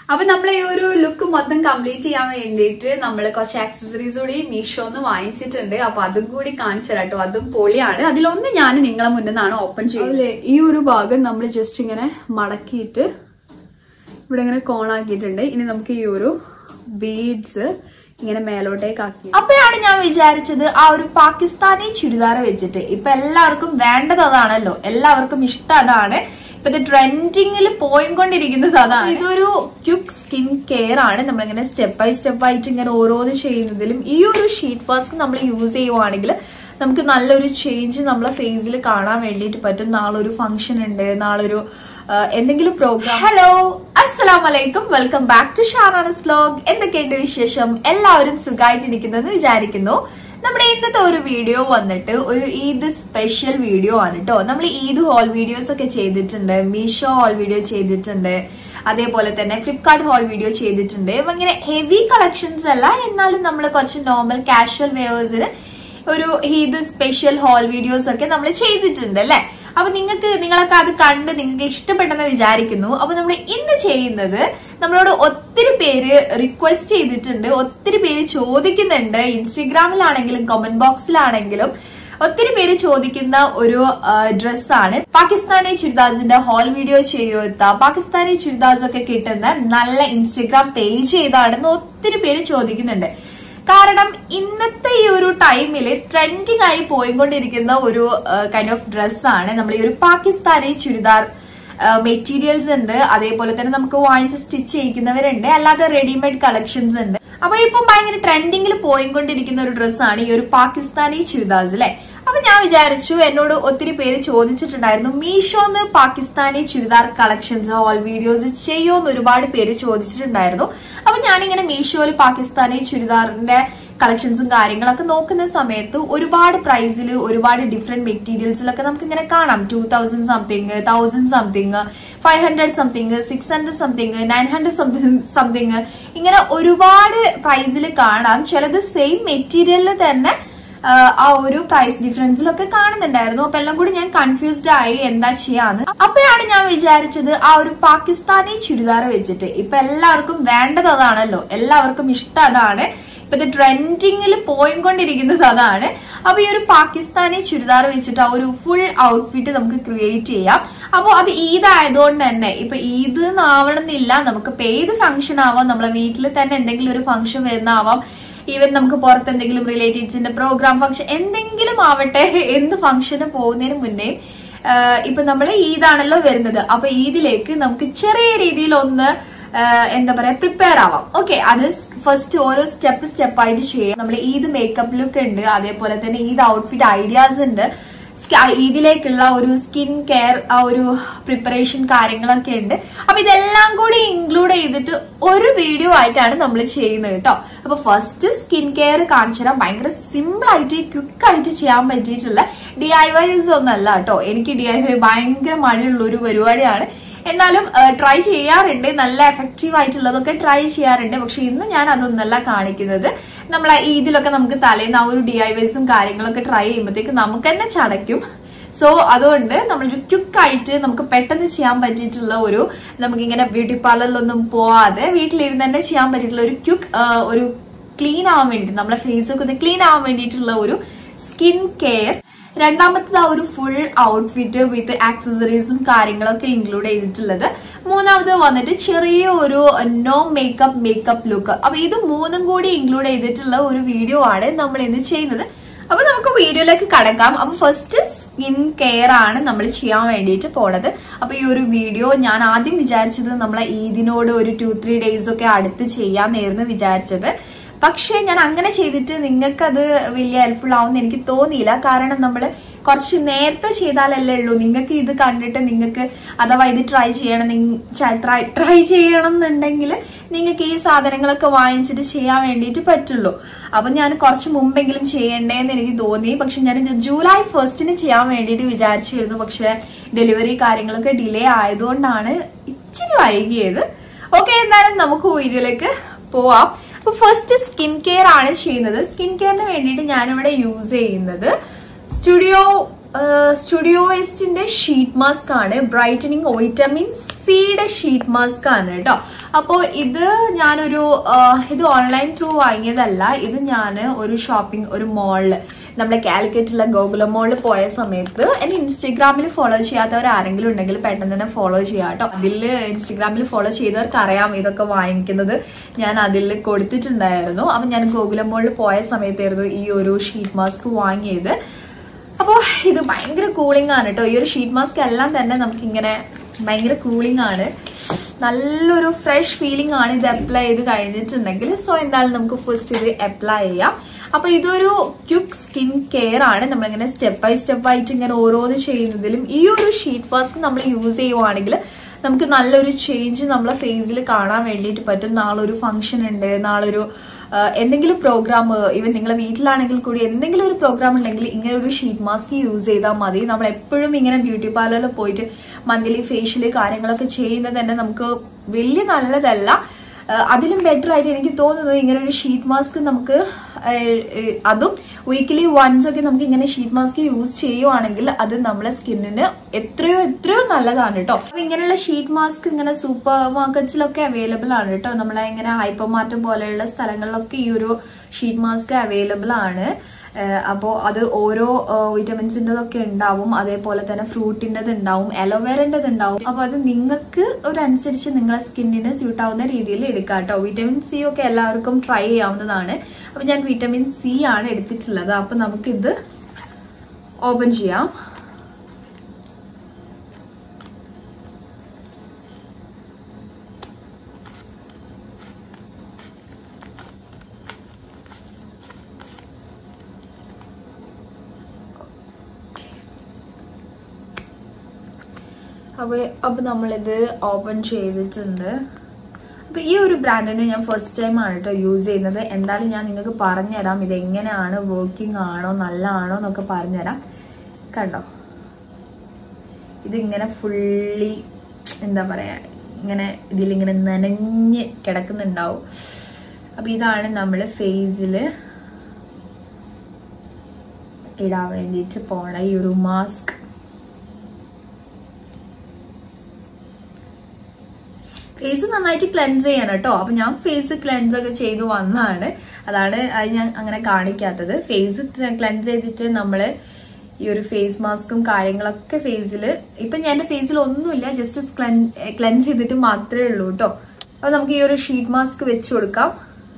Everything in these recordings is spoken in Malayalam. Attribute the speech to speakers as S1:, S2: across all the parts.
S1: അപ്പൊ നമ്മൾ ഈ ഒരു ലുക്ക് മൊത്തം കംപ്ലീറ്റ് ചെയ്യാൻ വേണ്ടിയിട്ട് നമ്മൾ കുറച്ച് ആക്സസറീസ് കൂടി മീഷോന്ന് വാങ്ങിച്ചിട്ടുണ്ട് അപ്പൊ അതും കൂടി കാണിച്ചു തരാം കേട്ടോ അതും പൊളിയാണ് അതിലൊന്ന് ഞാൻ നിങ്ങളെ മുന്നിൽ നിന്നാണ് ഓപ്പൺ ചെയ്യുന്നത്
S2: അതിലെ ഈ ഒരു ഭാഗം നമ്മൾ ജസ്റ്റ് ഇങ്ങനെ മടക്കിയിട്ട് ഇവിടെ ഇങ്ങനെ കോണാക്കിയിട്ടുണ്ട് ഇനി നമുക്ക് ഈ ഒരു ബീഡ്സ് ഇങ്ങനെ മേലോട്ടേക്ക് ആക്കി
S1: അപ്പോഴാണ് ഞാൻ വിചാരിച്ചത് ആ ഒരു പാകിസ്ഥാനി ചുരിദാർ വെച്ചിട്ട് ഇപ്പൊ എല്ലാവർക്കും വേണ്ടത് അതാണല്ലോ എല്ലാവർക്കും ഇഷ്ടം അതാണ് ഇപ്പത്തെ ട്രെൻഡിങ്ങിൽ പോയിക്കൊണ്ടിരിക്കുന്നത് അതാണ് ഇതൊരു ക്യുക്ക് സ്കിൻ കെയർ ആണ് നമ്മളിങ്ങനെ സ്റ്റെപ്പ് ബൈ സ്റ്റെപ്പ് ആയിട്ട് ഇങ്ങനെ ഓരോന്ന് ചെയ്യുന്നതിലും ഈ ഒരു ഷീറ്റ് മാസ്ക് നമ്മൾ യൂസ് ചെയ്യുവാണെങ്കിൽ നമുക്ക് നല്ലൊരു ചേഞ്ച് നമ്മളെ ഫേസിൽ കാണാൻ വേണ്ടിയിട്ട് പറ്റും നാളെ ഒരു ഫംഗ്ഷൻ ഉണ്ട് നാളെ ഒരു ആ, എന്തെങ്കിലും പ്രോഗ്രാം ഹലോ അസ്സലാം വലൈക്കും വെൽക്കം ബാക്ക് ടു ഷാറാനസ് വ്ലോഗ് എന്തൊക്കെയുണ്ട് വിശേഷം എല്ലാവരും സുഖമായിട്ടിരിക്കുന്നെന്ന് വിചാരിക്കുന്നു നമ്മുടെ ഇന്നത്തെ ഒരു വീഡിയോ വന്നിട്ട് ഒരു ഈദ് സ്പെഷ്യൽ വീഡിയോ ആണ് കേട്ടോ നമ്മൾ ഈദ് ഹോൾ വീഡിയോസ് ഒക്കെ ചെയ്തിട്ടുണ്ട് മീഷോ ഹോൾ വീഡിയോ ചെയ്തിട്ടുണ്ട് അതേപോലെ തന്നെ ഫ്ലിപ്കാർട്ട് ഹോൾ വീഡിയോ ചെയ്തിട്ടുണ്ട് അപ്പൊ ഇങ്ങനെ ഹെവി കളക്ഷൻസ് അല്ല എന്നാലും നമ്മൾ കുറച്ച് നോർമൽ കാഷ്വൽ വെയേഴ്സിന് ഒരു ഈദ് സ്പെഷ്യൽ ഹോൾ വീഡിയോസ് ഒക്കെ നമ്മൾ ചെയ്തിട്ടുണ്ട് അല്ലെ അപ്പൊ നിങ്ങൾക്ക് നിങ്ങളൊക്കെ അത് കണ്ട് നിങ്ങൾക്ക് ഇഷ്ടപ്പെട്ടെന്ന് വിചാരിക്കുന്നു അപ്പൊ നമ്മൾ ഇന്ന് ചെയ്യുന്നത് നമ്മളോട് ഒത്തിരി പേര് റിക്വസ്റ്റ് ചെയ്തിട്ടുണ്ട് ഒത്തിരി പേര് ചോദിക്കുന്നുണ്ട് ഇൻസ്റ്റഗ്രാമിലാണെങ്കിലും കമന്റ് ബോക്സിലാണെങ്കിലും ഒത്തിരി പേര് ചോദിക്കുന്ന ഒരു ഡ്രസ്സാണ് പാകിസ്ഥാനി ചുരിദാസിന്റെ ഹോൾ വീഡിയോ ചെയ്യുത്ത പാകിസ്ഥാനി ചുരിദാസ് ഒക്കെ കിട്ടുന്ന നല്ല ഇൻസ്റ്റഗ്രാം പേജ് ഏതാണെന്ന് ഒത്തിരി പേര് ചോദിക്കുന്നുണ്ട് കാരണം ഇന്നത്തെ ഈ ഒരു ടൈമിൽ ട്രെൻഡിങ് ആയി പോയിക്കൊണ്ടിരിക്കുന്ന ഒരു കൈൻഡ് ഓഫ് ഡ്രസ്സാണ് നമ്മൾ ഈ ഒരു പാകിസ്ഥാനി ചുരിദാർ മെറ്റീരിയൽസ് ഉണ്ട് അതേപോലെ തന്നെ നമുക്ക് വാങ്ങിച്ച് സ്റ്റിച്ച് ചെയ്യിക്കുന്നവരുണ്ട് അല്ലാതെ റെഡിമെയ്ഡ് കളക്ഷൻസ് ഉണ്ട് അപ്പൊ ഇപ്പൊ ഭയങ്കര ട്രെൻഡിങ്ങിൽ പോയിക്കൊണ്ടിരിക്കുന്ന ഒരു ഡ്രസ്സാണ് ഈ ഒരു പാകിസ്ഥാനി ചുരിദാസ് അല്ലെ അപ്പൊ ഞാൻ വിചാരിച്ചു എന്നോട് ഒത്തിരി പേര് ചോദിച്ചിട്ടുണ്ടായിരുന്നു മീഷോന്ന് Pakistani churidar collections all videos ചെയ്യുമെന്ന് ഒരുപാട് പേര് ചോദിച്ചിട്ടുണ്ടായിരുന്നു അപ്പൊ ഞാനിങ്ങനെ മീഷോയിൽ പാകിസ്ഥാനി ചുരിദാറിന്റെ കളക്ഷൻസും കാര്യങ്ങളൊക്കെ നോക്കുന്ന സമയത്ത് ഒരുപാട് പ്രൈസിൽ ഒരുപാട് ഡിഫറെന്റ് മെറ്റീരിയൽസിലൊക്കെ നമുക്ക് ഇങ്ങനെ കാണാം two thousand something thousand something five hundred something six hundred something nine hundred something something ഇങ്ങനെ ഒരുപാട് പ്രൈസിൽ കാണാം ചിലത് സെയിം മെറ്റീരിയലിൽ തന്നെ ആഹ് ആ ഒരു പ്രൈസ് ഡിഫറൻസിലൊക്കെ കാണുന്നുണ്ടായിരുന്നു അപ്പൊ എല്ലാം കൂടി ഞാൻ കൺഫ്യൂസ്ഡ് ആയി എന്താ ചെയ്യാന്ന് അപ്പോഴാണ് ഞാൻ വിചാരിച്ചത് ആ ഒരു പാകിസ്ഥാനി ചുരിദാർ വെച്ചിട്ട് ഇപ്പൊ എല്ലാവർക്കും വേണ്ടത് അതാണല്ലോ എല്ലാവർക്കും ഇഷ്ടം അതാണ് ഇപ്പത്തെ ട്രെൻഡിങ്ങിൽ പോയിക്കൊണ്ടിരിക്കുന്നത് അതാണ് അപ്പൊ ഈ ഒരു പാകിസ്ഥാനി ചുരിദാർ വെച്ചിട്ട് ആ ഒരു ഫുൾ ഔട്ട്ഫിറ്റ് നമുക്ക് ക്രിയേറ്റ് ചെയ്യാം അപ്പോൾ അത് ഈദ് ആയതുകൊണ്ട് തന്നെ ഇപ്പൊ ഈദ് എന്നാവണമെന്നില്ല നമുക്ക് ഇപ്പൊ ഏത് ഫംഗ്ഷൻ ആവാം നമ്മളെ വീട്ടിൽ തന്നെ എന്തെങ്കിലും ഒരു ഫംഗ്ഷൻ വരുന്നതാവാം ഈവൻ നമുക്ക് പുറത്ത് എന്തെങ്കിലും റിലേറ്റീവ്സിന്റെ പ്രോഗ്രാം ഫംഗ്ഷൻ എന്തെങ്കിലും ആവട്ടെ എന്ത് ഫംഗ്ഷന് പോകുന്നതിന് മുന്നേ ആഹ് ഇപ്പൊ നമ്മൾ ഈദാണല്ലോ വരുന്നത് അപ്പൊ ഈദിലേക്ക് നമുക്ക് ചെറിയ രീതിയിൽ ഒന്ന് ആഹ് എന്താ പറയാ പ്രിപ്പയർ ആവാം ഓക്കെ അത് ഫസ്റ്റ് ഓരോ സ്റ്റെപ്പ് സ്റ്റെപ്പ് ആയിട്ട് ചെയ്യാം നമ്മൾ ഈദ് മേക്കപ്പ് ലുക്ക് ഉണ്ട് അതേപോലെ തന്നെ ഈദ് ഔട്ട്ഫിറ്റ് ഐഡിയാസ് ഉണ്ട് സ്ക- ഇതിലേക്കുള്ള ഒരു സ്കിൻ കെയർ ആ ഒരു പ്രിപ്പറേഷൻ കാര്യങ്ങളൊക്കെ ഉണ്ട് അപ്പൊ ഇതെല്ലാം കൂടി ഇൻക്ലൂഡ് ചെയ്തിട്ട് ഒരു വീഡിയോ ആയിട്ടാണ് നമ്മൾ ചെയ്യുന്നത് കേട്ടോ അപ്പൊ ഫസ്റ്റ് സ്കിൻ കെയർ കാണിച്ചു തരാം ഭയങ്കര സിമ്പിൾ ആയിട്ട് ക്വിക്ക് ആയിട്ട് ചെയ്യാൻ പറ്റിയിട്ടുള്ള ഡി ഐ വൈസ് ഒന്നല്ല കേട്ടോ എനിക്ക് ഡി ഐ വൈ ഭയങ്കര മഴയുള്ള ഒരു പരിപാടിയാണ് എന്നാലും ട്രൈ ചെയ്യാറുണ്ട് നല്ല എഫക്റ്റീവ് ആയിട്ടുള്ളതൊക്കെ ട്രൈ ചെയ്യാറുണ്ട് പക്ഷെ ഇന്ന് ഞാൻ അതൊന്നല്ല കാണിക്കുന്നത് നമ്മൾ ഇതിലൊക്കെ നമുക്ക് തലേന്ന് ആ ഒരു ഡി ഐ വൈസും കാര്യങ്ങളൊക്കെ ട്രൈ ചെയ്യുമ്പോഴത്തേക്ക് നമുക്ക് തന്നെ ചടയ്ക്കും സോ അതുകൊണ്ട് നമ്മളൊരു ക്വിക്ക് ആയിട്ട് നമുക്ക് പെട്ടെന്ന് ചെയ്യാൻ പറ്റിയിട്ടുള്ള ഒരു നമുക്കിങ്ങനെ ബ്യൂട്ടി പാർലറിലൊന്നും പോവാതെ വീട്ടിലിരുന്ന് തന്നെ ചെയ്യാൻ പറ്റിയിട്ടുള്ള ഒരു ക്വിക്ക് ഒരു ക്ലീൻ ആവാൻ വേണ്ടിയിട്ട് നമ്മളെ ഫേസ് ഒക്കെ ഒന്ന് ക്ലീൻ ആവാൻ വേണ്ടിയിട്ടുള്ള ഒരു സ്കിൻ കെയർ രണ്ടാമത്തത് ആ ഒരു ഫുൾ ഔട്ട്ഫിറ്റ് വിത്ത് ആക്സസറീസും കാര്യങ്ങളൊക്കെ ഇൻക്ലൂഡ് ചെയ്തിട്ടുള്ളത് മൂന്നാമത് വന്നിട്ട് ചെറിയ ഒരു നോ മേക്കപ്പ് മേക്കപ്പ് ലുക്ക് അപ്പൊ ഇത് മൂന്നും കൂടി ഇൻക്ലൂഡ് ചെയ്തിട്ടുള്ള ഒരു വീഡിയോ ആണ് നമ്മൾ ഇന്ന് ചെയ്യുന്നത് അപ്പൊ നമുക്ക് വീഡിയോയിലേക്ക് കടക്കാം അപ്പൊ ഫസ്റ്റ് സ്കിൻ കെയർ ആണ് നമ്മൾ ചെയ്യാൻ വേണ്ടിയിട്ട് പോണത് അപ്പൊ ഈ ഒരു വീഡിയോ ഞാൻ ആദ്യം വിചാരിച്ചത് നമ്മളെ ഈദിനോട് ഒരു ടു ത്രീ ഡേയ്സ് ഒക്കെ അടുത്ത് ചെയ്യാമെന്നായിരുന്നു വിചാരിച്ചത് പക്ഷെ ഞാൻ അങ്ങനെ ചെയ്തിട്ട് നിങ്ങൾക്ക് അത് വലിയ ഹെൽപ്ഫുൾ ആവുമെന്ന് എനിക്ക് തോന്നിയില്ല കാരണം നമ്മൾ കുറച്ച് നേരത്തെ ചെയ്താലല്ലേ ഉള്ളൂ നിങ്ങൾക്ക് ഇത് കണ്ടിട്ട് നിങ്ങൾക്ക് അഥവാ ഇത് ട്രൈ ചെയ്യണം ട്രൈ ചെയ്യണം എന്നുണ്ടെങ്കിൽ നിങ്ങൾക്ക് ഈ സാധനങ്ങളൊക്കെ വാങ്ങിച്ചിട്ട് ചെയ്യാൻ വേണ്ടിയിട്ട് പറ്റുള്ളൂ അപ്പൊ ഞാൻ കുറച്ച് മുമ്പെങ്കിലും ചെയ്യണ്ടേന്ന് എനിക്ക് തോന്നി പക്ഷെ ഞാൻ ഇത് ജൂലൈ ഫസ്റ്റിന് ചെയ്യാൻ വേണ്ടിയിട്ട് വിചാരിച്ചിരുന്നു പക്ഷെ ഡെലിവറി കാര്യങ്ങളൊക്കെ ഡിലേ ആയതുകൊണ്ടാണ് ഇച്ചിരി വൈകിയത് ഓക്കെ എന്തായാലും നമുക്ക് വീഡിയോയിലേക്ക് പോവാം അപ്പൊ ഫസ്റ്റ് സ്കിൻ കെയർ ആണ് ചെയ്യുന്നത് സ്കിൻ കെയറിന് വേണ്ടിയിട്ട് ഞാനിവിടെ യൂസ് ചെയ്യുന്നത് സ്റ്റുഡിയോ സ്റ്റുഡിയോ വെസ്റ്റിന്റെ ഷീറ്റ് മാസ്ക് ആണ് ബ്രൈറ്റനിങ് വൈറ്റമിൻ സിയുടെ ഷീറ്റ് മാസ്ക് ആണ് കേട്ടോ അപ്പോൾ ഇത് ഞാനൊരു ആ, ഇത് ഓൺലൈൻ ത്രൂ വാങ്ങിയതല്ല ഇത് ഞാൻ ഒരു ഷോപ്പിംഗ് ഒരു മോളില് നമ്മുടെ കാലിക്കറ്റുള്ള ഗോകുലം മോളിൽ പോയ സമയത്ത് എന്നെ ഇൻസ്റ്റഗ്രാമിൽ ഫോളോ ചെയ്യാത്തവർ ആരെങ്കിലും ഉണ്ടെങ്കിൽ പെട്ടെന്ന് തന്നെ ഫോളോ ചെയ്യാം കേട്ടോ അതിൽ ഇൻസ്റ്റഗ്രാമിൽ ഫോളോ ചെയ്തവർക്ക് അറിയാം ഇതൊക്കെ വാങ്ങിക്കുന്നത് ഞാൻ അതിൽ കൊടുത്തിട്ടുണ്ടായിരുന്നു അപ്പൊ ഞാൻ ഗോകുലം മോളിൽ പോയ സമയത്തായിരുന്നു ഈ ഒരു ഷീറ്റ് മാസ്ക് വാങ്ങിയത് അപ്പോൾ ഇത് ഭയങ്കര കൂളിംഗ് ആണ് കേട്ടോ ഈ ഒരു ഷീറ്റ് മാസ്ക് എല്ലാം തന്നെ നമുക്കിങ്ങനെ ഭയങ്കര കൂളിംഗ് ആണ് നല്ലൊരു ഫ്രഷ് ഫീലിംഗ് ആണ് ഇത് അപ്ലൈ ചെയ്ത് കഴിഞ്ഞിട്ടുണ്ടെങ്കിൽ സോ എന്തായാലും നമുക്ക് ഫസ്റ്റ് ഇത് അപ്ലൈ ചെയ്യാം അപ്പൊ ഇതൊരു ക്യുക്ക് സ്കിൻ കെയർ ആണ് നമ്മളിങ്ങനെ സ്റ്റെപ്പ് ബൈ സ്റ്റെപ്പ് ആയിട്ട് ഇങ്ങനെ ഓരോന്ന് ചെയ്യുന്നതിലും ഈ ഒരു ഷീറ്റ് മാസ്ക് നമ്മൾ യൂസ് ചെയ്യുവാണെങ്കിൽ നമുക്ക് നല്ലൊരു ചേഞ്ച് നമ്മളെ ഫേസിൽ കാണാൻ വേണ്ടിയിട്ട് പറ്റും നാളെ ഒരു ഫംഗ്ഷൻ ഉണ്ട് നാളെ ഒരു ആ, എന്തെങ്കിലും പ്രോഗ്രാം ഇവൻ നിങ്ങളെ വീട്ടിലാണെങ്കിൽ കൂടി എന്തെങ്കിലും ഒരു പ്രോഗ്രാം ഉണ്ടെങ്കിൽ ഇങ്ങനെ ഒരു ഷീറ്റ് മാസ്ക് യൂസ് ചെയ്താൽ മതി നമ്മൾ എപ്പോഴും ഇങ്ങനെ ബ്യൂട്ടി പാർലറിൽ പോയിട്ട് മന്ത്ലി ഫേഷ്യല് കാര്യങ്ങളൊക്കെ ചെയ്യുന്നത് തന്നെ നമുക്ക് വലിയ നല്ലതല്ല ആ, അതിലും ബെറ്റർ ആയിട്ട് എനിക്ക് തോന്നുന്നത് ഇങ്ങനെ ഒരു ഷീറ്റ് മാസ്ക് നമുക്ക് ആ, ഏ, അതും വീക്കിലി വൺസ് ഒക്കെ നമുക്ക് ഇങ്ങനെ ഷീറ്റ് മാസ്ക് യൂസ് ചെയ്യുവാണെങ്കിൽ അത് നമ്മളെ സ്കിന്നിന് എത്രയോ എത്രയോ നല്ലതാണ് കേട്ടോ അപ്പൊ ഇങ്ങനെയുള്ള ഷീറ്റ് മാസ്ക് ഇങ്ങനെ സൂപ്പർ മാർക്കറ്റ്സിലൊക്കെ അവൈലബിൾ ആണ് കേട്ടോ നമ്മളെ ഇങ്ങനെ ഹൈപ്പർ മാർട്ട് പോലെയുള്ള സ്ഥലങ്ങളിലൊക്കെ ഈ ഒരു ഷീറ്റ് മാസ്ക് അവൈലബിൾ ആണ് അപ്പോൾ അത് ഓരോ വിറ്റമിൻസിൻ്റെതൊക്കെ ഉണ്ടാവും അതേപോലെ തന്നെ ഫ്രൂട്ടിൻ്റെത് ഉണ്ടാവും അലോവേറൻ്റെത് ഉണ്ടാവും അപ്പോൾ അത് നിങ്ങൾക്ക് ഒരു അനുസരിച്ച് നിങ്ങളെ സ്കിന്നിന് സ്യൂട്ട് ആവുന്ന രീതിയിൽ എടുക്കാം കേട്ടോ വിറ്റമിൻ സി ഒക്കെ എല്ലാവർക്കും ട്രൈ ചെയ്യാവുന്നതാണ് അപ്പോൾ ഞാൻ വിറ്റമിൻ സി ആണ് എടുത്തിട്ടുള്ളത് അപ്പോൾ നമുക്കിത് ഓപ്പൺ ചെയ്യാം അപ്പോൾ അപ്പോൾ നമ്മളിത് ഓപ്പൺ ചെയ്തിട്ടുണ്ട് അപ്പോൾ ഈ ഒരു ബ്രാൻഡിന് ഞാൻ ഫസ്റ്റ് ടൈം ആണ് കേട്ടോ യൂസ് ചെയ്യുന്നത് എന്തായാലും ഞാൻ നിങ്ങൾക്ക് പറഞ്ഞുതരാം ഇത് എങ്ങനെയാണ് വർക്കിംഗ് ആണോ നല്ലതാണോ എന്നൊക്കെ പറഞ്ഞുതരാം കണ്ടോ ഇതിങ്ങനെ ഫുള്ളി എന്താ പറയാ ഇങ്ങനെ ഇതിലിങ്ങനെ നനഞ്ഞ് കിടക്കുന്നുണ്ടാവും അപ്പൊ ഇതാണ് നമ്മൾ ഫേസിൽ ഇടാൻ വേണ്ടിയിട്ട് പോണ ഈ ഒരു മാസ്ക് ഫേസ് നന്നായിട്ട് ക്ലെൻസ് ചെയ്യണം കേട്ടോ അപ്പൊ ഞാൻ ഫേസ് ക്ലെൻസ് ഒക്കെ ചെയ്ത് വന്നതാണ് അതാണ് അത് ഞാൻ അങ്ങനെ കാണിക്കാത്തത് ഫേസ് ക്ലെൻസ് ചെയ്തിട്ട് നമ്മള് ഈ ഒരു ഫേസ് മാസ്കും കാര്യങ്ങളൊക്കെ ഫേസിൽ ഇപ്പൊ ഞാൻ എന്റെ ഫേസിൽ ഒന്നുമില്ല ജസ്റ്റ് ക്ലെൻസ് ചെയ്തിട്ട് മാത്രമേ ഉള്ളൂ കേട്ടോ അപ്പൊ നമുക്ക് ഈ ഒരു ഷീറ്റ് മാസ്ക് വെച്ച് കൊടുക്കാം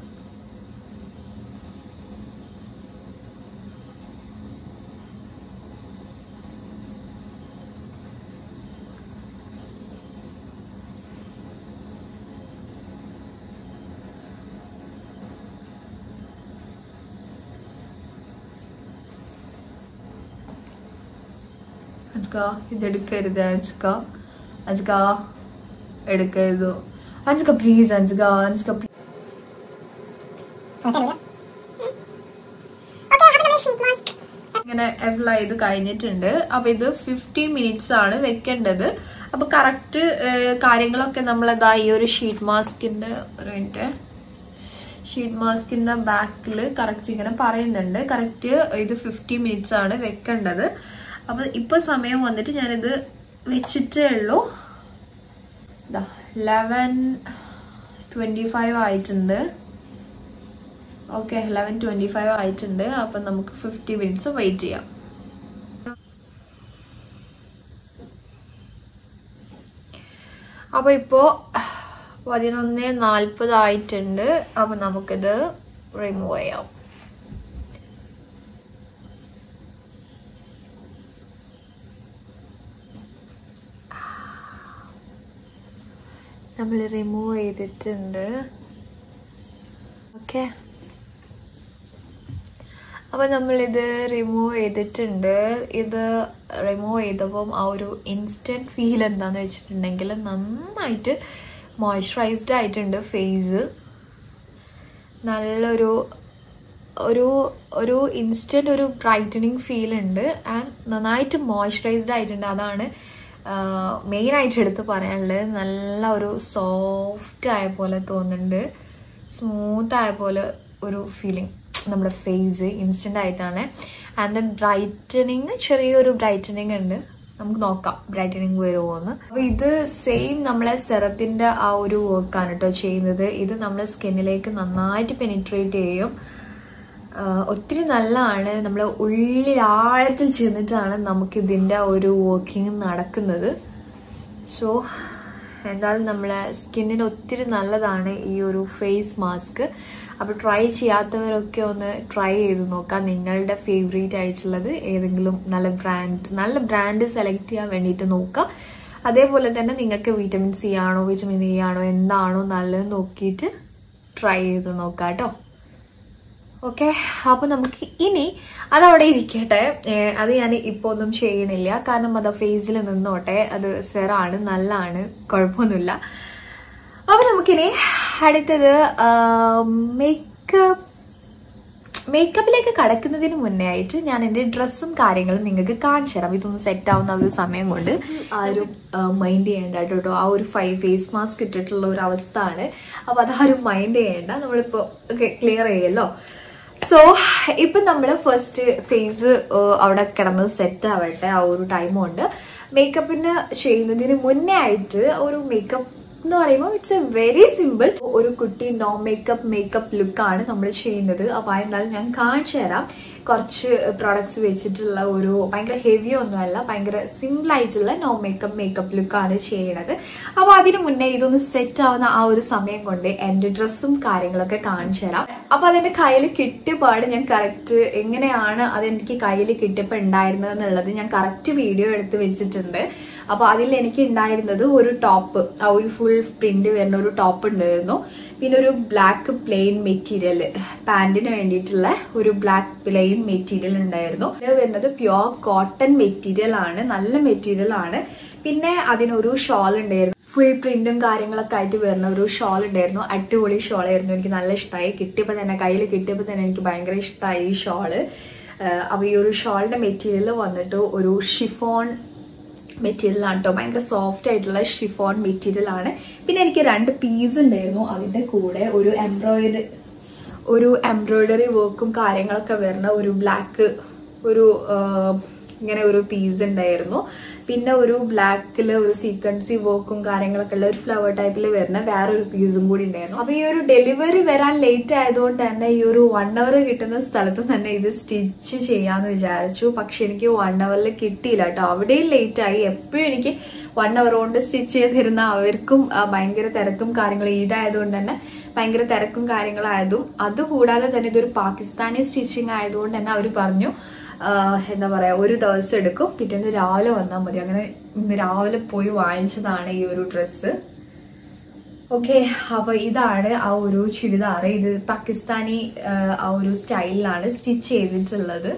S1: അജ്ക ഇതെടുക്കരുത് അജ്ക അജ്ക എടുക്കരുത് അജ്ക പ്ലീസ് അജ്ക അജ്ക please. ഇങ്ങനെ അപ്ലൈ ചെയ്ത് കഴിഞ്ഞിട്ടുണ്ട് അപ്പൊ ഇത് ഫിഫ്റ്റി മിനിറ്റ്സ് ആണ് വെക്കേണ്ടത് അപ്പൊ കറക്റ്റ് കാര്യങ്ങളൊക്കെ നമ്മൾ ഇതാ ഈ ഒരു ഷീറ്റ് മാസ്കിന്റെ ഒരു മിനിറ്റ് ഷീറ്റ് മാസ്കിന്റെ ബാക്കിൽ കറക്റ്റ് ഇങ്ങനെ പറയുന്നുണ്ട് കറക്റ്റ് ഇത് ഫിഫ്റ്റി മിനിറ്റ്സ് ആണ് വെക്കേണ്ടത് അപ്പൊ ഇപ്പൊ സമയം വന്നിട്ട് ഞാനിത് വെച്ചിട്ടേ ഉള്ളൂ ലെവൻ ട്വന്റി ഫൈവ് ആയിട്ടുണ്ട് ഓക്കെ ലെവൻ ട്വന്റി ഫൈവ് ആയിട്ടുണ്ട് അപ്പൊ നമുക്ക് ഫിഫ്റ്റി മിനിറ്റ്സ് വെയിറ്റ് ചെയ്യാം അപ്പൊ ഇപ്പോ പതിനൊന്ന് നാൽപ്പതായിട്ടുണ്ട് അപ്പൊ നമുക്കിത് റിമൂവ് ചെയ്യാം നമ്മൾ റിമൂവ് ചെയ്തിട്ടുണ്ട് ഓക്കെ അപ്പൊ നമ്മളിത് റിമൂവ് ചെയ്തിട്ടുണ്ട് ഇത് റിമൂവ് ചെയ്തപ്പം ആ ഒരു ഇൻസ്റ്റന്റ് ഫീൽ എന്താന്ന് വെച്ചിട്ടുണ്ടെങ്കിൽ നന്നായിട്ട് മോയ്സ്ചറൈസ്ഡ് ആയിട്ടുണ്ട് ഫേസ് നല്ലൊരു ഒരു ഒരു ഇൻസ്റ്റന്റ് ഒരു ബ്രൈറ്റനിങ് ഫീൽ ഉണ്ട് ആൻഡ് നന്നായിട്ട് മോയ്സ്ചറൈസ്ഡ് ആയിട്ടുണ്ട് അതാണ് മെയിൻ ആയിട്ട് എടുത്ത് പറയാനുള്ളത് നല്ല ഒരു സോഫ്റ്റ് ആയ പോലെ തോന്നുന്നുണ്ട് സ്മൂത്ത് ആയ പോലെ ഒരു ഫീലിംഗ് നമ്മുടെ ഫേസ് ഇൻസ്റ്റന്റ് ആയിട്ടാണ് ആൻഡ് ദെൻ ബ്രൈറ്റനിങ് ചെറിയൊരു ബ്രൈറ്റനിങ് ഉണ്ട് നമുക്ക് നോക്കാം ബ്രൈറ്റനിങ് വരുമോ എന്ന് അപ്പൊ ഇത് സെയിം നമ്മളെ സെറത്തിന്റെ ആ ഒരു വർക്കാണ് കേട്ടോ ചെയ്യുന്നത് ഇത് നമ്മൾ സ്കിന്നിലേക്ക് നന്നായിട്ട് പെനിട്രേറ്റ് ചെയ്യും ആഹ് ഒത്തിരി നല്ലതാണ് നമ്മൾ ഉള്ളിൽ ആഴത്തിൽ ചെന്നിട്ടാണ് നമുക്ക് ഇതിന്റെ ഒരു വർക്കിംഗ് നടക്കുന്നത് സോ എന്തായാലും നമ്മളെ സ്കിന്നിന് ഒത്തിരി നല്ലതാണ് ഈ ഒരു ഫേസ് മാസ്ക് അപ്പൊ ട്രൈ ചെയ്യാത്തവരൊക്കെ ഒന്ന് ട്രൈ ചെയ്ത് നോക്കാം നിങ്ങളുടെ ഫേവറേറ്റ് ആയിട്ടുള്ളത് ഏതെങ്കിലും നല്ല ബ്രാൻഡ് നല്ല ബ്രാൻഡ് സെലക്ട് ചെയ്യാൻ വേണ്ടിയിട്ട് നോക്കാം അതേപോലെ തന്നെ നിങ്ങൾക്ക് വിറ്റമിൻ സി ആണോ വിറ്റമിൻ ഇ ആണോ എന്താണോ നല്ലത് നോക്കിയിട്ട് ട്രൈ ചെയ്ത് നോക്കാം കേട്ടോ ഓക്കെ അപ്പൊ നമുക്ക് ഇനി അതവിടെ ഇരിക്കട്ടെ ഏഹ് അത് ഞാൻ ഇപ്പൊ ഒന്നും ചെയ്യണില്ല കാരണം അത് ഫേസിൽ നിന്നോട്ടെ അത് സെറാണ് നല്ലതാണ് കുഴപ്പമൊന്നുമില്ല അപ്പൊ നമുക്കിനി അടുത്തത് മേക്കപ്പ് മേക്കപ്പിലേക്ക് കടക്കുന്നതിന് മുന്നേ ആയിട്ട് ഞാൻ എന്റെ ഡ്രസ്സും കാര്യങ്ങളും നിങ്ങൾക്ക് കാണിച്ചു തരാം ഇതൊന്ന് സെറ്റ് ആവുന്ന ഒരു സമയം കൊണ്ട് ആരും മൈൻഡ് ചെയ്യേണ്ട കേട്ടോ ആ ഒരു ഫൈവ് ഫേസ് മാസ്ക് ഇട്ടിട്ടുള്ള ഒരു അവസ്ഥ ആണ് അപ്പൊ അതാരും മൈൻഡ് ചെയ്യേണ്ട നമ്മളിപ്പോ ക്ലിയർ ചെയ്യല്ലോ സോ ഇപ്പൊ നമ്മള് ഫസ്റ്റ് ഫേസ് അവിടെ കിടന്ന് സെറ്റ് ആവട്ടെ ആ ഒരു ടൈം കൊണ്ട് മേക്കപ്പിന് ചെയ്യുന്നതിന് മുന്നേ ആയിട്ട് ഒരു മേക്കപ്പ് എന്ന് പറയുമ്പോൾ ഇറ്റ്സ് എ വെരി സിമ്പിൾ ഒരു കുട്ടി നോ മേക്കപ്പ് മേക്കപ്പ് ലുക്കാണ് നമ്മൾ ചെയ്യുന്നത് അപ്പൊ എന്തായാലും ഞാൻ കാണിച്ചു തരാം കുറച്ച് പ്രോഡക്ട്സ് വെച്ചിട്ടുള്ള ഒരു ഭയങ്കര ഹെവി ഒന്നുമല്ല ഭയങ്കര സിമ്പിൾ ആയിട്ടുള്ള നോ മേക്കപ്പ് മേക്കപ്പ് ലുക്കാണ് ചെയ്യണത് അപ്പൊ അതിനു മുന്നേ ഇതൊന്ന് സെറ്റ് ആവുന്ന ആ ഒരു സമയം കൊണ്ട് എന്റെ ഡ്രസ്സും കാര്യങ്ങളൊക്കെ കാണിച്ചു തരാം അപ്പൊ അതെന്റെ കയ്യിൽ കിട്ടിയ പാട് ഞാൻ കറക്റ്റ് എങ്ങനെയാണ് അതെനിക്ക് കയ്യിൽ കിട്ടിയപ്പോ ഉണ്ടായിരുന്നത് എന്നുള്ളത് ഞാൻ കറക്റ്റ് വീഡിയോ എടുത്ത് വെച്ചിട്ടുണ്ട് അപ്പൊ അതിൽ എനിക്ക് ഉണ്ടായിരുന്നത് ഒരു ടോപ്പ് ആ ഒരു ഫുൾ പ്രിന്റ് വരുന്ന ഒരു ടോപ്പ് ഉണ്ടായിരുന്നു പിന്നെ ഒരു ബ്ലാക്ക് പ്ലെയിൻ മെറ്റീരിയൽ പാന്റിന് വേണ്ടിയിട്ടുള്ള ഒരു ബ്ലാക്ക് പ്ലെയിൻ മെറ്റീരിയൽ ഉണ്ടായിരുന്നു ഇത് വരുന്നത് പ്യുവർ കോട്ടൺ മെറ്റീരിയൽ ആണ് നല്ല മെറ്റീരിയൽ ആണ് പിന്നെ അതിനൊരു ഷോൾ ഉണ്ടായിരുന്നു ഫുൾ പ്രിന്റും കാര്യങ്ങളൊക്കെ ആയിട്ട് വരുന്ന ഒരു ഷോൾ ഉണ്ടായിരുന്നു അടിപൊളി ഷോൾ ആയിരുന്നു എനിക്ക് നല്ല ഇഷ്ടമായി കിട്ടിയപ്പോൾ തന്നെ കയ്യിൽ കിട്ടിയപ്പോൾ തന്നെ എനിക്ക് ഭയങ്കര ഇഷ്ടമായി ഈ ഷോള് അപ്പൊ ഈ ഒരു ഷോളിന്റെ മെറ്റീരിയൽ വന്നിട്ട് ഒരു ഷിഫോൺ മെറ്റീരിയൽ ആണ് കേട്ടോ ഭയങ്കര സോഫ്റ്റ് ആയിട്ടുള്ള ഷിഫോൺ മെറ്റീരിയൽ ആണ് പിന്നെ എനിക്ക് രണ്ട് പീസ് ഉണ്ടായിരുന്നു അതിന്റെ കൂടെ ഒരു എംബ്രോയിഡറി ഒരു എംബ്രോയിഡറി വർക്കും കാര്യങ്ങളൊക്കെ വരുന്ന ഒരു ബ്ലാക്ക് ഒരു ആ, ഇങ്ങനെ ഒരു പീസ് ഉണ്ടായിരുന്നു പിന്നെ ഒരു ബ്ലാക്കിൽ ഒരു സീക്വൻസി വർക്കും കാര്യങ്ങളൊക്കെ ഉള്ള ഒരു ഫ്ലവർ ടൈപ്പിൽ വരുന്ന വേറൊരു പീസും കൂടി ഉണ്ടായിരുന്നു അപ്പൊ ഈ ഒരു ഡെലിവറി വരാൻ ലേറ്റ് ആയതുകൊണ്ട് തന്നെ ഈ ഒരു വൺ അവർ കിട്ടുന്ന സ്ഥലത്ത് തന്നെ ഇത് സ്റ്റിച്ച് ചെയ്യാന്ന് വിചാരിച്ചു പക്ഷെ എനിക്ക് വൺ അവറിൽ കിട്ടിയില്ല കേട്ടോ അവിടെയും ലേറ്റ് ആയി എപ്പോഴും എനിക്ക് വൺ അവർ കൊണ്ട് സ്റ്റിച്ച് ചെയ്തിരുന്ന അവർക്കും ആ, ഭയങ്കര തിരക്കും കാര്യങ്ങളും ഈദായതുകൊണ്ട് തന്നെ ഭയങ്കര തിരക്കും കാര്യങ്ങളായതും അതുകൂടാതെ തന്നെ ഇതൊരു പാകിസ്ഥാനി സ്റ്റിച്ചിങ് ആയതുകൊണ്ട് തന്നെ അവർ പറഞ്ഞു ആ, എന്താ പറയാ ഒരു ദിവസം എടുക്കും പിറ്റേന്ന് രാവിലെ വന്നാൽ മതി അങ്ങനെ ഇന്ന് രാവിലെ പോയി വാങ്ങിച്ചതാണ് ഈ ഒരു ഡ്രസ്സ് ഓക്കെ അപ്പൊ ഇതാണ് ആ ഒരു ചുരിദാർ ഇത് പാകിസ്ഥാനി ആ, ആ ഒരു സ്റ്റൈലിലാണ് സ്റ്റിച്ച് ചെയ്തിട്ടുള്ളത്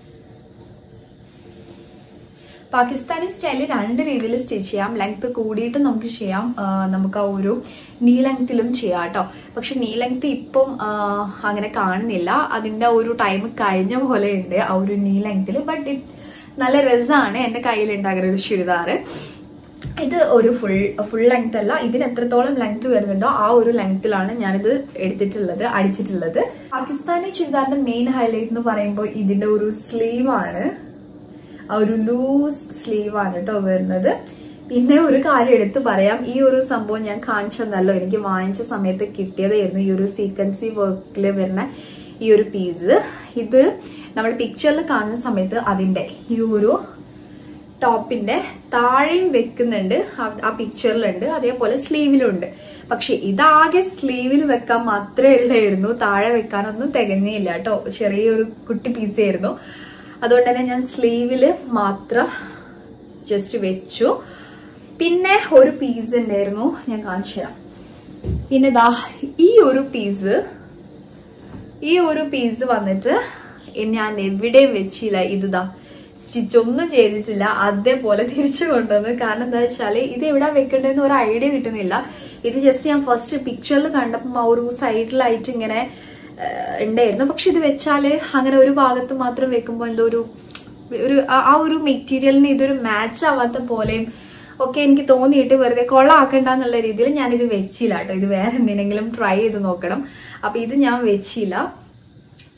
S1: പാകിസ്ഥാനി സ്റ്റൈലിൽ രണ്ട് രീതിയിൽ സ്റ്റിച്ച് ചെയ്യാം ലെങ്ത് കൂടിയിട്ട് നമുക്ക് ചെയ്യാം ആ, നമുക്ക് ആ ഒരു നീ ലെങ്ത്തിലും ചെയ്യാം കേട്ടോ പക്ഷെ നീ ലെങ്ത് ഇപ്പം ആ, അങ്ങനെ കാണുന്നില്ല അതിന്റെ ഒരു ടൈം കഴിഞ്ഞ പോലെ ഉണ്ട് ആ ഒരു നീ ലെങ്ത്തിൽ ബട്ട് നല്ല രസമാണ് എന്റെ കയ്യിലുണ്ടാകുന്ന ഒരു ചുരിദാറ് ഇത് ഒരു ഫുൾ ഫുൾ ലെങ്ത് അല്ല ഇതിന് എത്രത്തോളം ലെങ്ത് വരുന്നുണ്ടോ ആ ഒരു ലെങ്ത്തിലാണ് ഞാനിത് എടുത്തിട്ടുള്ളത് അടിച്ചിട്ടുള്ളത് പാകിസ്ഥാനി ചുരിദാറിന്റെ മെയിൻ ഹൈലൈറ്റ് എന്ന് പറയുമ്പോൾ ഇതിന്റെ ഒരു സ്ലീവ് ആണ് ആ ഒരു ലൂസ് സ്ലീവ് ആണ് കേട്ടോ വരുന്നത് പിന്നെ ഒരു കാര്യം എടുത്തു പറയാം ഈ ഒരു സംഭവം ഞാൻ കാണിച്ചതല്ലോ എനിക്ക് വാങ്ങിച്ച സമയത്ത് കിട്ടിയതായിരുന്നു ഈ ഒരു സീക്വൻസി വർക്കിൽ വരുന്ന ഈ ഒരു പീസ് ഇത് നമ്മൾ പിക്ചറിൽ കാണുന്ന സമയത്ത് അതിന്റെ ഈ ഒരു ടോപ്പിന്റെ താഴെയും വെക്കുന്നുണ്ട് ആ- ആ പിക്ചറിലുണ്ട് അതേപോലെ സ്ലീവിലുണ്ട് പക്ഷെ ഇതാകെ സ്ലീവിൽ വെക്കാൻ മാത്രമേ ഉള്ളായിരുന്നു താഴെ വെക്കാനൊന്നും തികഞ്ഞില്ല കേട്ടോ ചെറിയൊരു കുട്ടി പീസ് ആയിരുന്നു അതുകൊണ്ട് തന്നെ ഞാൻ സ്ലീവില് മാത്രം ജസ്റ്റ് വെച്ചു പിന്നെ ഒരു പീസ് ഉണ്ടായിരുന്നു ഞാൻ കാണിച്ചു തരാം പിന്നെ ദാ ഈ ഒരു പീസ് ഈ ഒരു പീസ് വന്നിട്ട് ഞാൻ എവിടെയും വെച്ചില്ല ഇത് ദാ സ്റ്റിച്ച് ഒന്നും ചെയ്തിട്ടില്ല അതേപോലെ തിരിച്ചു കൊണ്ടുവന്ന് കാരണം എന്താ വെച്ചാല് ഇത് എവിടെ വെക്കേണ്ടതെന്ന് ഒരു ഐഡിയ കിട്ടുന്നില്ല ഇത് ജസ്റ്റ് ഞാൻ ഫസ്റ്റ് പിക്ചറിൽ കണ്ടപ്പോൾ ആ ഒരു സൈഡിലായിട്ട് ഇങ്ങനെ ആ, ഉണ്ടായിരുന്നു പക്ഷെ ഇത് വെച്ചാല് അങ്ങനെ ഒരു ഭാഗത്ത് മാത്രം വെക്കുമ്പോൾ എന്തോ ഒരു ഒരു ആ- ആ ഒരു മെറ്റീരിയലിന് ഇതൊരു മാച്ച് ആവാത്ത പോലെയും ഒക്കെ എനിക്ക് തോന്നിയിട്ട് വെറുതെ കൊള്ളാക്കണ്ട എന്നുള്ള രീതിയിൽ ഞാനിത് വെച്ചില്ല കേട്ടോ ഇത് വേറെ എന്തിനെങ്കിലും ട്രൈ ചെയ്ത് നോക്കണം അപ്പൊ ഇത് ഞാൻ വെച്ചില്ല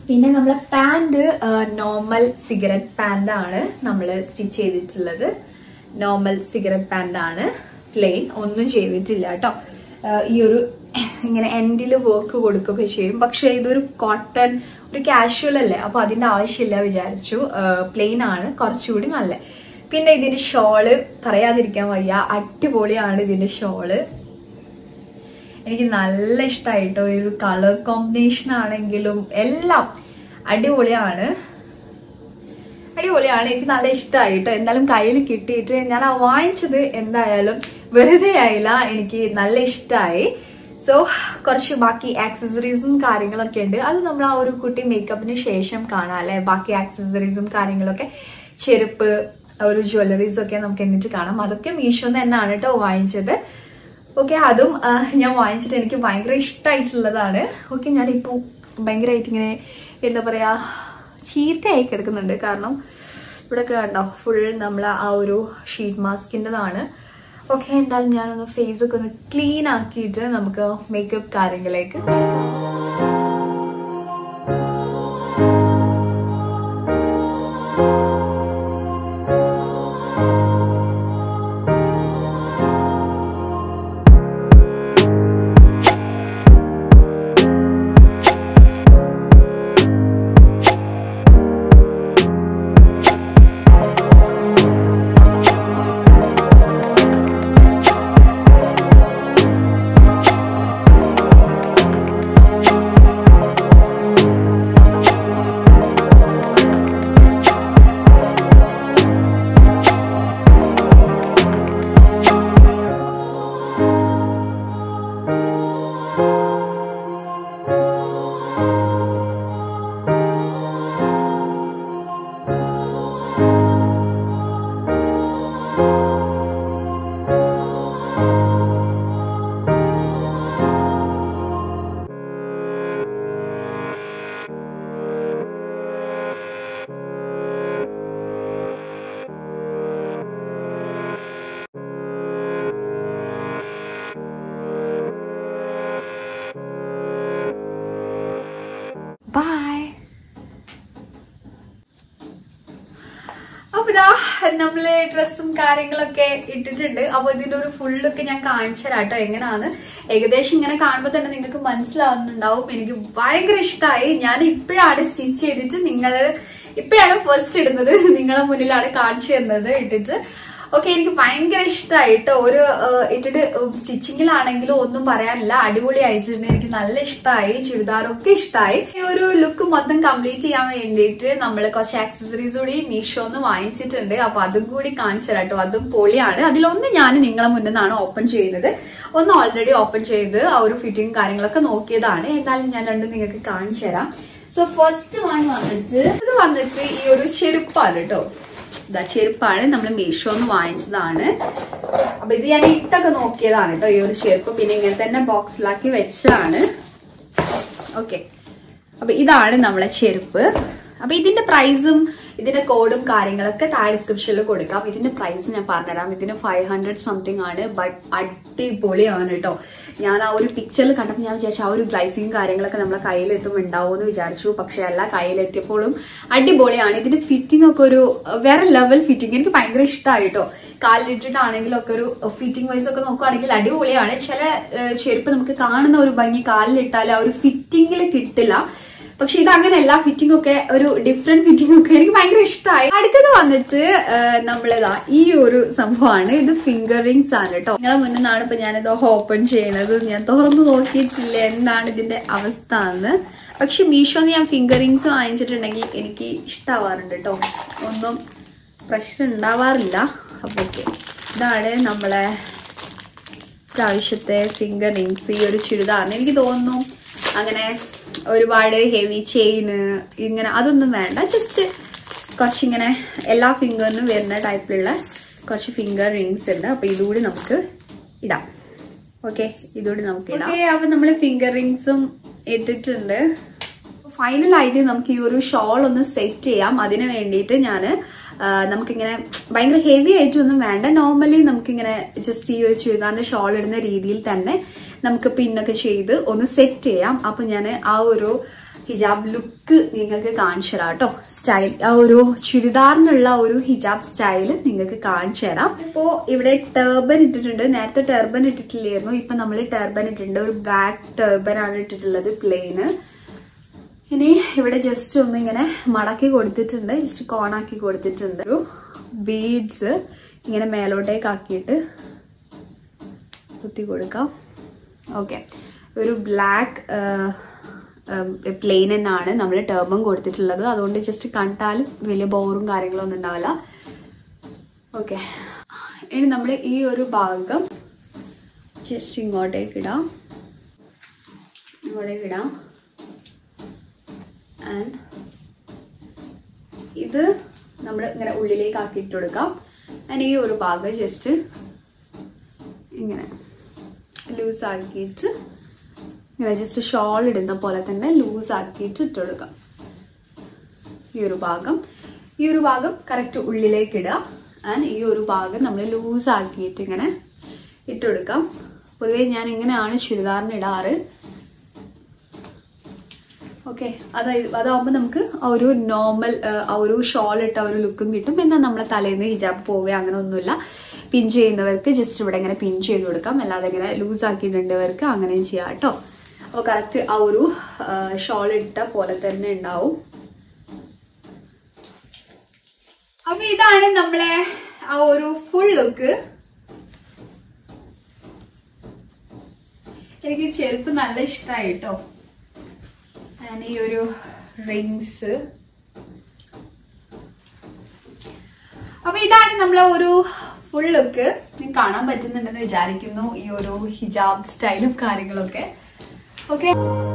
S1: പിന്നെ നമ്മളെ പാന്റ് നോർമൽ സിഗരറ്റ് പാന്റ് ആണ് നമ്മൾ സ്റ്റിച്ച് ചെയ്തിട്ടുള്ളത് നോർമൽ സിഗരറ്റ് പാന്റ് ആണ് പ്ലെയിൻ ഒന്നും ചെയ്തിട്ടില്ല കേട്ടോ ഈ ഒരു ഇങ്ങനെ എൻഡിൽ വർക്ക് കൊടുക്കുകയൊക്കെ ചെയ്യും പക്ഷെ ഇതൊരു കോട്ടൺ ഒരു കാഷ്വൽ അല്ലേ അപ്പൊ അതിന്റെ ആവശ്യമില്ല വിചാരിച്ചു പ്ലെയിൻ ആണ് കുറച്ചുകൂടി നല്ല പിന്നെ ഇതിന്റെ ഷോള് പറയാതിരിക്കാൻ വയ്യ അടിപൊളിയാണ് ഇതിന്റെ ഷോള് എനിക്ക് നല്ല ഇഷ്ടമായിട്ടോ ഈ ഒരു കളർ കോമ്പിനേഷൻ ആണെങ്കിലും എല്ലാം അടിപൊളിയാണ് അടിപൊളിയാണ് എനിക്ക് നല്ല ഇഷ്ടമായിട്ടോ എന്തായാലും കയ്യിൽ കിട്ടിയിട്ട് ഞാൻ ആ വാങ്ങിച്ചത് എന്തായാലും വെറുതെ ആയില്ല എനിക്ക് നല്ല ഇഷ്ടമായി സോ കുറച്ച് ബാക്കി ആക്സസറീസും കാര്യങ്ങളൊക്കെ ഉണ്ട് അത് നമ്മൾ ആ ഒരു കുട്ടി മേക്കപ്പിന് ശേഷം കാണാം അല്ലെ ബാക്കി ആക്സസറീസും കാര്യങ്ങളൊക്കെ ചെരുപ്പ് ഒരു ജ്വല്ലറീസ് ഒക്കെ നമുക്ക് എന്നിട്ട് കാണാം അതൊക്കെ മീഷോന്ന് തന്നെയാണ് കേട്ടോ വാങ്ങിച്ചത് ഓക്കെ അതും ആ, ഞാൻ വാങ്ങിച്ചിട്ട് എനിക്ക് ഭയങ്കര ഇഷ്ടമായിട്ടുള്ളതാണ് ഓക്കെ ഞാനിപ്പോൾ ഭയങ്കരമായിട്ട് ഇങ്ങനെ എന്താ പറയാ ചീത്തയായി കിടക്കുന്നുണ്ട് കാരണം ഇവിടെയൊക്കെ കണ്ടോ ഫുൾ നമ്മൾ ആ ഒരു ഷീറ്റ് മാസ്കിൻ്റെതാണ് ഓക്കെ എന്തായാലും ഞാനൊന്ന് ഫേസ് ഒക്കെ ഒന്ന് ക്ലീൻ ആക്കിയിട്ട് നമുക്ക് മേക്കപ്പ് കാര്യങ്ങളിലേക്ക് ബൈ അപ്പൊ ഇതാ നമ്മള് ഡ്രസ്സും കാര്യങ്ങളൊക്കെ ഇട്ടിട്ടുണ്ട് അപ്പൊ ഇതിന്റെ ഒരു ഫുള്ളൊക്കെ ഞാൻ കാണിച്ചു തരാം കേട്ടോ എങ്ങനെയാണ് ഏകദേശം ഇങ്ങനെ കാണുമ്പോ തന്നെ നിങ്ങൾക്ക് മനസ്സിലാവുന്നുണ്ടാവും എനിക്ക് ഭയങ്കര ഇഷ്ടമായി ഞാൻ ഇപ്പോഴാണ് സ്റ്റിച്ച് ചെയ്തിട്ട് നിങ്ങൾ ഇപ്പോഴാണ് ഫസ്റ്റ് ഇടുന്നത് നിങ്ങളെ മുന്നിലാണ് കാണിച്ചു തരുന്നത് ഇട്ടിട്ട് ഓക്കെ എനിക്ക് ഭയങ്കര ഇഷ്ടമായി കേട്ടോ ഒരു ആ, ഇട്ടിട്ട് സ്റ്റിച്ചിങ്ങിലാണെങ്കിലും ഒന്നും പറയാനില്ല അടിപൊളി അയച്ചിട്ടുണ്ട് എനിക്ക് നല്ല ഇഷ്ടമായി ചുരിദാറൊക്കെ ഇഷ്ടമായി ഈ ഒരു ലുക്ക് മൊത്തം കംപ്ലീറ്റ് ചെയ്യാൻ വേണ്ടിയിട്ട് നമ്മൾ കുറച്ച് ആക്സസറീസ് കൂടി മീഷോന്ന് വാങ്ങിച്ചിട്ടുണ്ട് അപ്പൊ അതും കൂടി കാണിച്ചു തരാം കേട്ടോ അതും പൊളിയാണ് അതിലൊന്ന് ഞാൻ നിങ്ങളെ മുന്നിൽ നിന്നാണ് ഓപ്പൺ ചെയ്യുന്നത് ഒന്ന് ഓൾറെഡി ഓപ്പൺ ചെയ്ത് ആ ഒരു ഫിറ്റിംഗ് കാര്യങ്ങളൊക്കെ നോക്കിയതാണ് എന്തായാലും ഞാൻ രണ്ടും നിങ്ങൾക്ക് കാണിച്ചു തരാം സോ ഫസ്റ്റ് വൺ വന്നിട്ട് ഇത് വന്നിട്ട് ഈ ഒരു ചെരുപ്പാണ് കേട്ടോ ഇതാ ചെരുപ്പാണ് നമ്മൾ മീഷോന്ന് വാങ്ങിച്ചതാണ് അപ്പൊ ഇത് ഞാൻ ഇട്ടൊക്കെ നോക്കിയതാണ് കേട്ടോ ഈ ഒരു ചെരുപ്പ് പിന്നെ ഇങ്ങനെ തന്നെ ബോക്സിലാക്കി വെച്ചാണ് ഓക്കെ അപ്പൊ ഇതാണ് നമ്മളെ ചെരുപ്പ് അപ്പൊ ഇതിന്റെ പ്രൈസും ഇതിന്റെ കോഡും കാര്യങ്ങളൊക്കെ താഴെ ഡിസ്ക്രിപ്ഷനിൽ കൊടുക്കാം ഇതിന്റെ പ്രൈസ് ഞാൻ പറഞ്ഞുതരാം ഇതിന് ഫൈവ് ഹൺഡ്രഡ് സംതിങ് ആണ് ബട്ട് അടിപൊളിയാണ് കേട്ടോ ഞാൻ ആ ഒരു പിക്ചറിൽ കണ്ടപ്പോൾ ഞാൻ വിചാരിച്ചു ആ ഒരു ഗ്ലൈസിങ് കാര്യങ്ങളൊക്കെ നമ്മളെ കയ്യിലെത്തും ഉണ്ടാവുമെന്ന് വിചാരിച്ചു പക്ഷെ അല്ല കയ്യിലെത്തിയപ്പോഴും അടിപൊളിയാണ് ഇതിന്റെ ഫിറ്റിംഗ് ഒക്കെ ഒരു വേറെ ലെവൽ ഫിറ്റിംഗ് എനിക്ക് ഭയങ്കര ഇഷ്ടമായി കേട്ടോ കാലിലിട്ടിട്ടാണെങ്കിലും ഒക്കെ ഒരു ഫിറ്റിംഗ് വൈസ് ഒക്കെ നോക്കുകയാണെങ്കിൽ അടിപൊളിയാണ് ചില ഏഹ്, ചെരുപ്പ് നമുക്ക് കാണുന്ന ഒരു ഭംഗി കാലിലിട്ടാൽ ആ ഒരു ഫിറ്റിംഗിൽ കിട്ടില്ല പക്ഷെ ഇത് അങ്ങനെയല്ല ഫിറ്റിംഗ് ഒക്കെ ഒരു ഡിഫറെന്റ് ഫിറ്റിംഗ് ഒക്കെ എനിക്ക് ഭയങ്കര ഇഷ്ടമായി അടുത്തത് വന്നിട്ട് ഏഹ്, നമ്മളിതാ ഈ ഒരു സംഭവമാണ് ഇത് ഫിംഗർ റിങ്സ് ആണ് കേട്ടോ നിങ്ങളെ മുന്നിൽ നിന്നാണ് ഇപ്പൊ ഞാനിത് ഓപ്പൺ ചെയ്യണത് ഞാൻ തുറന്നു നോക്കിയിട്ടില്ല എന്താണ് ഇതിന്റെ അവസ്ഥ എന്ന് പക്ഷെ മീഷോന്ന് ഞാൻ ഫിംഗർ റിങ്സ് വാങ്ങിച്ചിട്ടുണ്ടെങ്കിൽ എനിക്ക് ഇഷ്ടമാവാറുണ്ട് കേട്ടോ ഒന്നും പ്രശ്നം ഉണ്ടാവാറില്ല അപ്പൊ ഓക്കെ ഇതാണ് നമ്മളെ പ്രാവശ്യത്തെ ഫിംഗർ റിങ്സ് ഈ ഒരു ചുരിദാറിന് എനിക്ക് തോന്നുന്നു അങ്ങനെ ഒരുപാട് ഹെവി ചെയിന് ഇങ്ങനെ അതൊന്നും വേണ്ട ജസ്റ്റ് കുറച്ചിങ്ങനെ എല്ലാ ഫിംഗറിനും വരുന്ന ടൈപ്പിലുള്ള കുറച്ച് ഫിംഗർ റിങ്സ് ഉണ്ട് അപ്പൊ ഇതുകൂടി നമുക്ക് ഇടാം ഓക്കെ ഇതുകൂടി നമുക്ക് ഇടാം ഓക്കെ അപ്പൊ നമ്മൾ ഫിംഗർ റിങ്സും ഇട്ടിട്ടുണ്ട് ഫൈനലായിട്ട് നമുക്ക് ഈ ഒരു ഷോൾ ഒന്ന് സെറ്റ് ചെയ്യാം അതിന് വേണ്ടിയിട്ട് ഞാൻ നമുക്കിങ്ങനെ ഭയങ്കര ഹെവി ആയിട്ടൊന്നും വേണ്ട നോർമലി നമുക്കിങ്ങനെ ജസ്റ്റ് ഈ ഒരു ചുരിദാറിന്റെ ഷോൾ ഇടുന്ന രീതിയിൽ തന്നെ നമുക്ക് പിന്നൊക്കെ ചെയ്ത് ഒന്ന് സെറ്റ് ചെയ്യാം അപ്പൊ ഞാൻ ആ ഒരു
S2: ഹിജാബ് ലുക്ക് നിങ്ങൾക്ക് കാണിച്ചു തരാം കേട്ടോ സ്റ്റൈൽ ആ ഒരു ചുരിദാറിനുള്ള ഒരു ഹിജാബ് സ്റ്റൈല് നിങ്ങൾക്ക് കാണിച്ചു തരാം ഇപ്പോ ഇവിടെ ടർബൻ ഇട്ടിട്ടുണ്ട് നേരത്തെ ടർബൻ ഇട്ടിട്ടില്ലായിരുന്നു ഇപ്പൊ നമ്മൾ ടർബൻ ഇട്ടിട്ടുണ്ട് ഒരു ബാക്ക് ടർബൻ ആണ് ഇട്ടിട്ടുള്ളത് പ്ലെയിന് ഇനി ഇവിടെ ജസ്റ്റ് ഒന്ന് ഇങ്ങനെ മടക്കി കൊടുത്തിട്ടുണ്ട് ജസ്റ്റ് കോണാക്കി കൊടുത്തിട്ടുണ്ട് ഒരു ബീഡ്സ് ഇങ്ങനെ മേലോട്ടേക്ക് ആക്കിയിട്ട് കുത്തി കൊടുക്കാം ഓക്കെ ഒരു ബ്ലാക്ക് പ്ലെയിൻ തന്നെയാണ് നമ്മൾ ടേബം കൊടുത്തിട്ടുള്ളത് അതുകൊണ്ട് ജസ്റ്റ് കണ്ടാലും വലിയ ബോറും കാര്യങ്ങളൊന്നും ഉണ്ടാവില്ല ഓക്കെ ഇനി നമ്മൾ ഈ ഒരു ഭാഗം ജസ്റ്റ് ഇങ്ങോട്ടേക്ക് ഇടാം ഇങ്ങോട്ടേക്ക് ഇടാം ആൻഡ് ഇത് നമ്മൾ ഇങ്ങനെ ഉള്ളിലേക്ക് ആക്കിയിട്ട് കൊടുക്കാം ആൻഡ് ഈ ഒരു ഭാഗം ജസ്റ്റ് ഇങ്ങനെ ലൂസ് ആക്കിയിട്ട് ഇങ്ങനെ ജസ്റ്റ് ഷോൾ ഇടുന്ന പോലെ തന്നെ ലൂസ് ആക്കിയിട്ട് ഇട്ട് കൊടുക്കാം ഈ ഒരു ഭാഗം ഈ ഒരു ഭാഗം കറക്റ്റ് ഉള്ളിലേക്ക് ഇടുക ആൻഡ് ഈ ഒരു ഭാഗം നമ്മൾ ലൂസ് ആക്കിയിട്ട് ഇങ്ങനെ ഇട്ട് കൊടുക്കാം പൊതുവെ ഞാൻ ഇങ്ങനെയാണ് ചുരിദാറിന് ഇടാറ് ഓക്കെ അതായത് അതാവുമ്പോൾ നമുക്ക് ആ ഒരു നോർമൽ ആ ഒരു ഷോൾ ഇട്ട ഒരു ലുക്കും കിട്ടും എന്നാൽ നമ്മളെ തലേന്ന് ഹിജാബ് പോവുക അങ്ങനെ ഒന്നുമില്ല പിൻ ചെയ്യുന്നവർക്ക് ജസ്റ്റ് ഇവിടെ ഇങ്ങനെ പിൻ ചെയ്ത് കൊടുക്കാം അല്ലാതെ ഇങ്ങനെ ലൂസ് ആക്കിയിട്ടുണ്ടവർക്ക് അങ്ങനെയും ചെയ്യാം കേട്ടോ അപ്പോൾ കറക്റ്റ് ആ ഒരു ഷോൾ ഇട്ട പോലെ തന്നെ ഉണ്ടാവും
S1: അപ്പൊ ഇതാണ് നമ്മളെ ആ ഒരു ഫുൾ ലുക്ക് എനിക്ക് ചെരുപ്പ് നല്ല ഇഷ്ടമായി കേട്ടോ ഞാൻ ഈ ഒരു റിങ്സ് അപ്പൊ ഇതാണ് നമ്മളെ ഒരു ഫുൾ ലുക്ക് നിങ്ങൾക്ക് കാണാൻ പറ്റുന്നുണ്ടെന്ന് വിചാരിക്കുന്നു ഈ ഒരു ഹിജാബ് സ്റ്റൈലും കാര്യങ്ങളൊക്കെ ഓക്കെ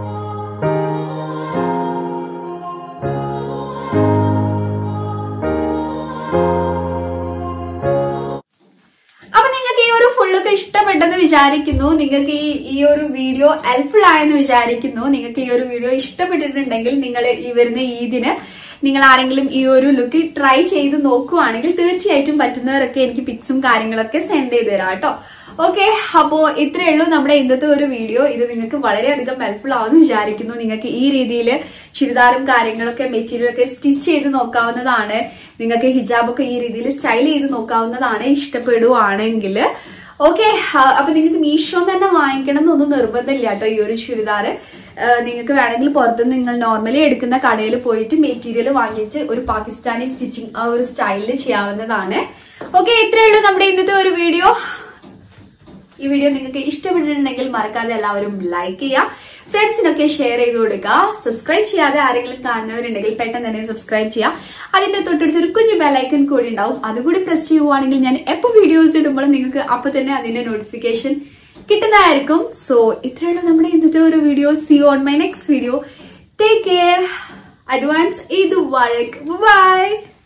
S1: അപ്പൊ നിങ്ങൾക്ക് ഈ ഒരു ഫുള്ളൊക്കെ ഇഷ്ടപ്പെട്ടെന്ന് വിചാരിക്കുന്നു നിങ്ങൾക്ക് ഈ ഈ ഒരു വീഡിയോ ഹെൽപ്ഫുൾ ആയെന്ന് വിചാരിക്കുന്നു നിങ്ങൾക്ക് ഈ ഒരു വീഡിയോ ഇഷ്ടപ്പെട്ടിട്ടുണ്ടെങ്കിൽ നിങ്ങൾ ഈ വരുന്ന ഈദിന് നിങ്ങൾ ആരെങ്കിലും ഈ ഒരു ലുക്ക് ട്രൈ ചെയ്ത് നോക്കുവാണെങ്കിൽ തീർച്ചയായിട്ടും പറ്റുന്നവരൊക്കെ എനിക്ക് പിക്സും കാര്യങ്ങളൊക്കെ സെൻഡ് ചെയ്ത് തരാം കേട്ടോ ഓക്കെ അപ്പോ ഇത്രയേ ഉള്ളൂ നമ്മുടെ ഇന്നത്തെ ഒരു വീഡിയോ ഇത് നിങ്ങൾക്ക് വളരെയധികം ഹെൽപ്ഫുൾ ആവുമെന്ന് വിചാരിക്കുന്നു നിങ്ങൾക്ക് ഈ രീതിയിൽ ചുരിദാറും കാര്യങ്ങളൊക്കെ മെറ്റീരിയൽ ഒക്കെ സ്റ്റിച്ച് ചെയ്ത് നോക്കാവുന്നതാണ് നിങ്ങൾക്ക് ഹിജാബൊക്കെ ഈ രീതിയിൽ സ്റ്റൈൽ ചെയ്ത് നോക്കാവുന്നതാണ് ഇഷ്ടപ്പെടുവാണെങ്കിൽ ഓക്കെ അപ്പൊ നിങ്ങൾക്ക് മീഷോ തന്നെ വാങ്ങിക്കണം എന്നൊന്നും നിർബന്ധമില്ല കേട്ടോ ഈ ഒരു ചുരിദാർ നിങ്ങൾക്ക് വേണമെങ്കിൽ പുറത്ത് നിങ്ങൾ നോർമലി എടുക്കുന്ന കടയിൽ പോയിട്ട് മെറ്റീരിയൽ വാങ്ങിച്ച് ഒരു പാകിസ്ഥാനി സ്റ്റിച്ചിങ് ആ ഒരു സ്റ്റൈലിൽ ചെയ്യാവുന്നതാണ് ഓക്കെ ഇത്രയേ ഉള്ളൂ നമ്മുടെ ഇന്നത്തെ ഒരു വീഡിയോ ഈ വീഡിയോ നിങ്ങൾക്ക് ഇഷ്ടപ്പെട്ടിട്ടുണ്ടെങ്കിൽ മറക്കാതെ എല്ലാവരും ലൈക്ക് ചെയ്യുക ഫ്രണ്ട്സിനൊക്കെ ഷെയർ ചെയ്ത് കൊടുക്കുക സബ്സ്ക്രൈബ് ചെയ്യാതെ ആരെങ്കിലും കാണുന്നവരുണ്ടെങ്കിൽ പെട്ടെന്ന് തന്നെ സബ്സ്ക്രൈബ് ചെയ്യുക അതിന്റെ തൊട്ടടുത്ത് ഒരു കുഞ്ഞു ബെലൈക്കൺ കൂടി ഉണ്ടാവും അതുകൂടി പ്രസ് ചെയ്യുവാണെങ്കിൽ ഞാൻ എപ്പോൾ വീഡിയോസ് ഇടുമ്പോൾ നിങ്ങൾക്ക് അപ്പൊ തന്നെ അതിന്റെ നോട്ടിഫിക്കേഷൻ കിട്ടുന്നതായിരിക്കും സോ ഇത്രയുള്ള നമ്മുടെ ഇന്നത്തെ ഒരു video see on my next video take care advance ഇത് വഴക്ക് ബൈ